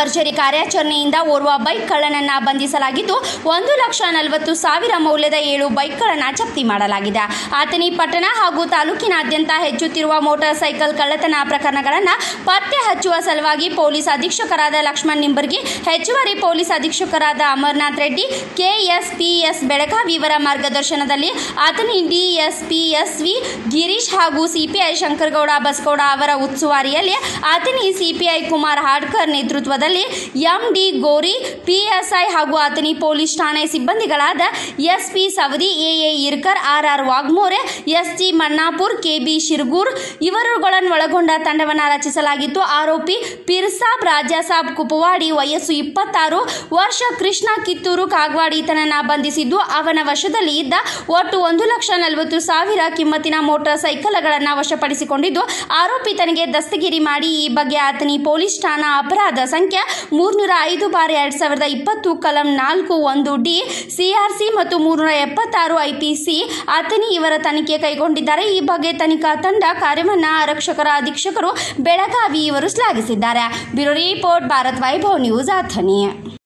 ಭರ್ಜರಿ ಕಾರ್ಯಾಚರಣೆಯಿಂದ ಓರ್ವ ಬೈಕ್ ಕಳ್ಳನನ್ನ ಬಂಧಿಸಲಾಗಿದ್ದು ಒಂದು ಲಕ್ಷ ನಲವತ್ತು ಸಾವಿರ ಮೌಲ್ಯದ ಏಳು ಬೈಕ್ಗಳನ್ನು ಜಪ್ತಿ ಮಾಡಲಾಗಿದೆ ಆತನಿ ಪಟ್ಟಣ ಹಾಗೂ ತಾಲೂಕಿನಾದ್ಯಂತ ಹೆಚ್ಚುತ್ತಿರುವ ಮೋಟಾರ್ ಸೈಕಲ್ ಕಳ್ಳತನ ಪ್ರಕರಣಗಳನ್ನು ಪತ್ತೆ ಹಚ್ಚುವ ಸಲುವಾಗಿ ಪೊಲೀಸ್ ಅಧೀಕ್ಷಕರಾದ ಲಕ್ಷ್ಮಣ್ ನಿಂಬರ್ಗಿ ಹೆಚ್ಚುವರಿ ಪೊಲೀಸ್ ಅಧೀಕ್ಷಕರಾದ ಅಮರ್ನಾಥ್ ರೆಡ್ಡಿ ಕೆಎಸ್ಪಿಎಸ್ ಬೆಳಗಾವಿ ಇವರ ಮಾರ್ಗದರ್ಶನದಲ್ಲಿ ಆತನಿ ಡಿಎಸ್ಪಿಎಸ್ವಿ ಗಿರೀಶ್ ಹಾಗೂ ಸಿಪಿಐ ಶಂಕರಗೌಡ ಬಸ್ಗೌಡ ಅವರ ಉಸ್ತುವಾರಿಯಲ್ಲಿ ಆತನಿ ಸಿಪಿಐ ಕುಮಾರ್ ಹಾಡ್ಕರ್ ನೇತೃತ್ವದಲ್ಲಿ ಎಂಡಿ ಗೋರಿ ಪಿಎಸ್ಐ ಹಾಗೂ ಆತನಿ ಪೊಲೀಸ್ ಠಾಣೆ ಸಿಬ್ಬಂದಿಗಳಾದ SP Savadi AA Irkar R R Wagmore ST Mannapur KB Shirgur ಇವರುಗಳನ್ನು ಒಳಗೊಂಡ ತಂಡವನ್ನು ರಚಿಸಲಾಗಿತ್ತು ಆರೋಪಿ ಪಿರ್ಸಾಬ್ ರಾಜಾಸಾಬ್ ಕುಪವಾಡಿ ವಯಸ್ಸು ಇಪ್ಪತ್ತಾರು ವರ್ಷ ಕೃಷ್ಣ ಕಿತ್ತೂರು ಕಾಗವಾಡಿ ಈತನನ್ನ ಬಂಧಿಸಿದ್ದು ಅವನ ವಶದಲ್ಲಿ ಇದ್ದ ಒಟ್ಟು ಒಂದು ಲಕ್ಷ ನಲವತ್ತು ಸಾವಿರ ಕಿಮ್ಮತ್ತಿನ ಮೋಟಾರ್ ಸೈಕಲ್ಗಳನ್ನು ವಶಪಡಿಸಿಕೊಂಡಿದ್ದು ಆರೋಪಿ ತನಗೆ ದಸ್ತಗಿರಿ ಮಾಡಿ ಈ ಬಗ್ಗೆ ಆತನಿ ಪೊಲೀಸ್ ಠಾಣಾ ಅಪರಾಧ ಸಂಖ್ಯೆ ಮೂರ್ನೂರ ಐದು ಬಾರ್ ಎರಡ್ ಸಾವಿರದ ಇಪ್ಪತ್ತು ಕಲಂ ನಾಲ್ಕು ಒಂದು ಡಿ ಸಿಆರ್ಸಿ ಮತ್ತು ಮೂರ್ನೂರ ಎಪ್ಪತ್ತಾರು ಐಪಿಸಿ ಆತನಿ ಇವರ ತನಿಖೆ ಕೈಗೊಂಡಿದ್ದಾರೆ ಈ ಬಗ್ಗೆ ತನಿಖಾ ತಂಡ ಕಾರ್ಯವನ್ನ ಆರಕ್ಷಕರ ಅಧೀಕ್ಷಕರು ಬೆಳಗಾವಿ ಇವರು ಶ್ಲಾಘಿಸಿದ್ದಾರೆ bureau report Bharat Vaibhav news Athani